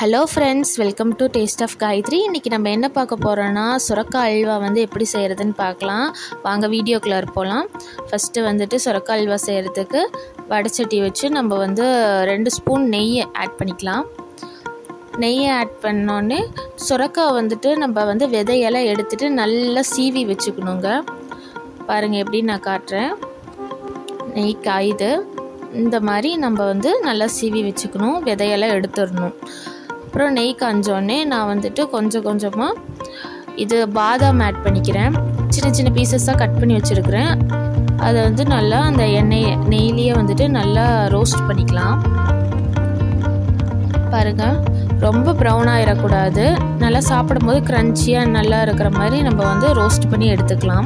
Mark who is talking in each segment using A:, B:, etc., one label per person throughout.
A: hello friends welcome to taste of Gayathri இன்றைக்கி நம்ம என்ன பார்க்க போகிறோன்னா சுரக்காய் அல்வா வந்து எப்படி செய்கிறதுன்னு பார்க்கலாம் வாங்க வீடியோக்குள்ளே போகலாம் ஃபஸ்ட்டு வந்துட்டு சுரக்காய் அல்வா செய்கிறதுக்கு வடைச்சட்டி வச்சு நம்ம வந்து ரெண்டு ஸ்பூன் நெய்யை ஆட் பண்ணிக்கலாம் நெய்யை ஆட் பண்ணோன்னே சுரக்காய் வந்துட்டு நம்ம வந்து விதையெல்லாம் எடுத்துகிட்டு நல்லா சீவி வச்சுக்கணுங்க பாருங்கள் எப்படி நான் காட்டுறேன் நெய் காயுது இந்த மாதிரி நம்ம வந்து நல்லா சீவி வச்சுக்கணும் விதையெல்லாம் எடுத்துடணும் அப்புறம் நெய் காஞ்சோடனே நான் வந்துட்டு கொஞ்சம் கொஞ்சமாக இது பாதாம் ஆட் பண்ணிக்கிறேன் சின்ன சின்ன பீசஸாக கட் பண்ணி வச்சுருக்கிறேன் அதை வந்து நல்லா அந்த எண்ணெய் நெய்லேயே வந்துட்டு நல்லா ரோஸ்ட் பண்ணிக்கலாம் பாருங்கள் ரொம்ப ப்ரௌன் ஆகிடக்கூடாது நல்லா சாப்பிடும்போது க்ரன்ச்சியாக நல்லா இருக்கிற மாதிரி நம்ம வந்து ரோஸ்ட் பண்ணி எடுத்துக்கலாம்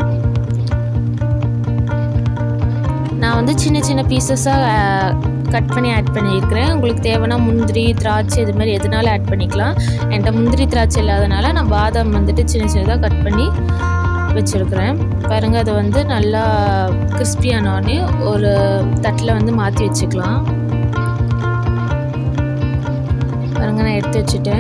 A: நான் வந்து சின்ன சின்ன பீசஸாக கட் பண்ணி ஆட் பண்ணியிருக்கிறேன் உங்களுக்கு தேவைன்னா முந்திரி திராட்சை இது மாதிரி எதுனாலும் ஆட் பண்ணிக்கலாம் என்கிட்ட முந்திரி திராட்சை இல்லாதனால நான் பாதாம் வந்துட்டு சின்ன சின்னதாக கட் பண்ணி வச்சுருக்கிறேன் பாருங்கள் அதை வந்து நல்லா கிறிஸ்பியானோடனே ஒரு தட்டில் வந்து மாற்றி வச்சுக்கலாம் பாருங்கள் நான் எடுத்து வச்சுட்டேன்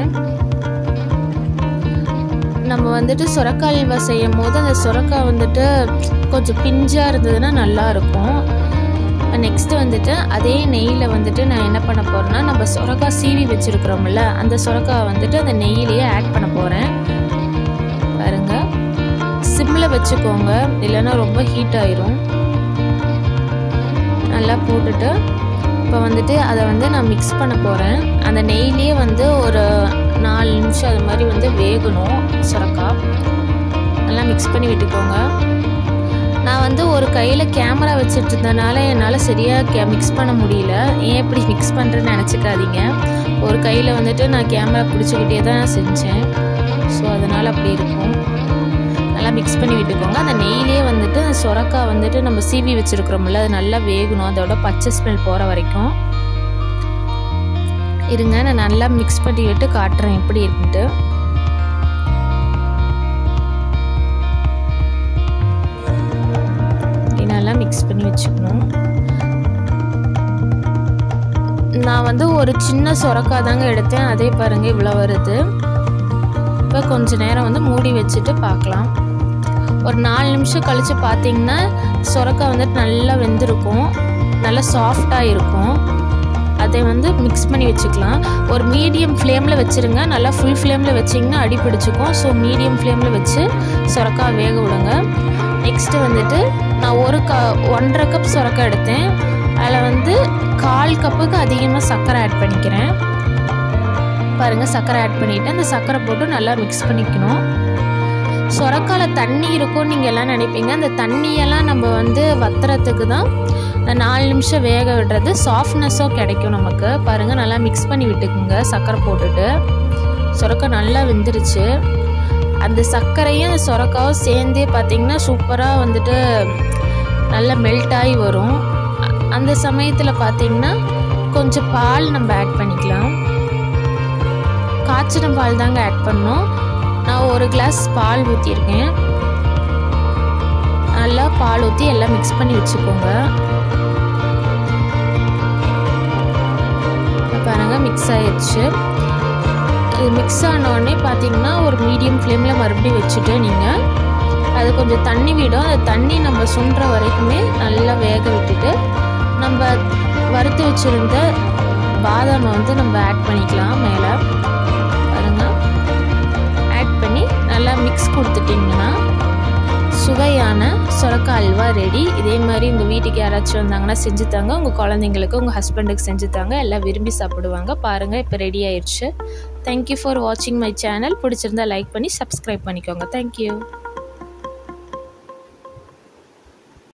A: நம்ம வந்துட்டு சுரக்காய் அல்வா செய்யும் போது அந்த சுரக்காய் வந்துட்டு கொஞ்சம் பிஞ்சாக இருந்ததுன்னா நல்லாயிருக்கும் நெக்ஸ்ட்டு வந்துட்டு அதே நெய்யில் வந்துட்டு நான் என்ன பண்ண போகிறேன்னா நம்ம சுரக்காய் சீவி வச்சுருக்குறோம்ல அந்த சுரக்காய் வந்துட்டு அந்த நெய்யிலேயே ஆட் பண்ண போகிறேன் பாருங்கள் சிம்மில் வச்சுக்கோங்க இல்லைன்னா ரொம்ப ஹீட் ஆயிரும் நல்லா போட்டுட்டு இப்போ வந்துட்டு அதை வந்து நான் மிக்ஸ் பண்ண போகிறேன் அந்த நெய்லேயே வந்து ஒரு நாலு நிமிஷம் அது மாதிரி வந்து வேகணும் சுரக்காய் நல்லா மிக்ஸ் பண்ணி விட்டுக்கோங்க நான் வந்து ஒரு கையில் கேமரா வச்சுட்டு இருந்தனால என்னால் சரியாக கே மிக்ஸ் பண்ண முடியல ஏன் இப்படி மிக்ஸ் பண்ணுறேன்னு நினச்சிக்காதீங்க ஒரு கையில் வந்துட்டு நான் கேமரா பிடிச்சிக்கிட்டே தான் நான் செஞ்சேன் ஸோ அதனால் அப்படி இருக்கும் நல்லா மிக்ஸ் பண்ணி விட்டுக்கோங்க அந்த நெய்லேயே வந்துட்டு அந்த சுரக்காய் வந்துட்டு நம்ம சீவி வச்சுருக்குறோம்ல அது நல்லா வேகணும் அதோட பச்சை ஸ்மெல் போகிற வரைக்கும் இருங்க நான் நல்லா மிக்ஸ் பண்ணி விட்டு காட்டுறேன் எப்படி இருக்குன்ட்டு நல்லா மிக்ஸ் பண்ணி வச்சுக்கணும் நான் வந்து ஒரு சின்ன சுரக்காய் தாங்க எடுத்தேன் அதே பாருங்கள் இவ்வளோ வருது இப்போ கொஞ்ச நேரம் வந்து மூடி வச்சுட்டு பார்க்கலாம் ஒரு நாலு நிமிஷம் கழித்து பார்த்தீங்கன்னா சுரக்காய் வந்துட்டு நல்லா வெந்திருக்கும் நல்லா சாஃப்டாக இருக்கும் அதை வந்து மிக்ஸ் பண்ணி வச்சுக்கலாம் ஒரு மீடியம் ஃப்ளேமில் வச்சுருங்க நல்லா ஃபுல் ஃப்ளேமில் வச்சிங்கன்னா அடி பிடிச்சிக்கும் ஸோ மீடியம் ஃப்ளேமில் வச்சு சுரக்காய் வேக விடுங்க நெக்ஸ்ட்டு வந்துட்டு நான் ஒரு க ஒன்றரை கப் சுரக்காய் எடுத்தேன் அதில் வந்து கால் கப்புக்கு அதிகமாக சர்க்கரை ஆட் பண்ணிக்கிறேன் பாருங்கள் சர்க்கரை ஆட் பண்ணிவிட்டு அந்த சர்க்கரை போட்டு நல்லா மிக்ஸ் பண்ணிக்கணும் சுரக்கால தண்ணி இருக்கும் நீங்கள் எல்லாம் நினைப்பீங்க அந்த தண்ணியெல்லாம் நம்ம வந்து வத்துறதுக்கு தான் இந்த நாலு நிமிஷம் வேக விடுறது சாஃப்ட்னஸும் கிடைக்கும் நமக்கு பாருங்கள் நல்லா மிக்ஸ் பண்ணி விட்டுக்குங்க சர்க்கரை போட்டுட்டு சுரக்காய் நல்லா வெந்துருச்சு அந்த சர்க்கரையும் அந்த சுரக்காவும் சேர்ந்தே பார்த்திங்கன்னா சூப்பராக வந்துட்டு நல்லா மெல்ட் ஆகி வரும் அந்த சமயத்தில் பார்த்திங்கன்னா கொஞ்சம் பால் நம்ம ஆட் பண்ணிக்கலாம் காய்ச்சின பால் தாங்க ஆட் பண்ணோம் நான் ஒரு கிளாஸ் பால் ஊற்றிருக்கேன் நல்லா பால் ஊற்றி எல்லாம் மிக்ஸ் பண்ணி வச்சுக்கோங்க பாருங்கள் மிக்ஸ் ஆயிடுச்சு இது மிக்ஸ் ஆனோடனே பார்த்தீங்கன்னா ஒரு மீடியம் ஃப்ளேமில் மறுபடியும் வச்சுட்டு நீங்கள் அது கொஞ்சம் தண்ணி விடும் அந்த தண்ணி நம்ம சுண்டுற வரைக்குமே நல்லா வேக விட்டுட்டு நம்ம வறுத்து வச்சுருந்த பாதாமை வந்து நம்ம ஆட் பண்ணிக்கலாம் மேலே பாருங்கள் ஆட் பண்ணி நல்லா மிக்ஸ் கொடுத்துட்டிங்கன்னா சுவையான சுரக்காய் அல்வா ரெடி இதே மாதிரி உங்கள் வீட்டுக்கு யாராச்சும் வந்தாங்கன்னா செஞ்சு தாங்க உங்கள் குழந்தைங்களுக்கு உங்கள் ஹஸ்பண்டுக்கு செஞ்சு தாங்க எல்லாம் விரும்பி சாப்பிடுவாங்க பாருங்கள் இப்போ ரெடி ஆயிடுச்சு தேங்க்யூ ஃபார் வாட்சிங் மை சேனல் பிடிச்சிருந்தா லைக் பண்ணி சப்ஸ்கிரைப் பண்ணிக்கோங்க தேங்க்யூ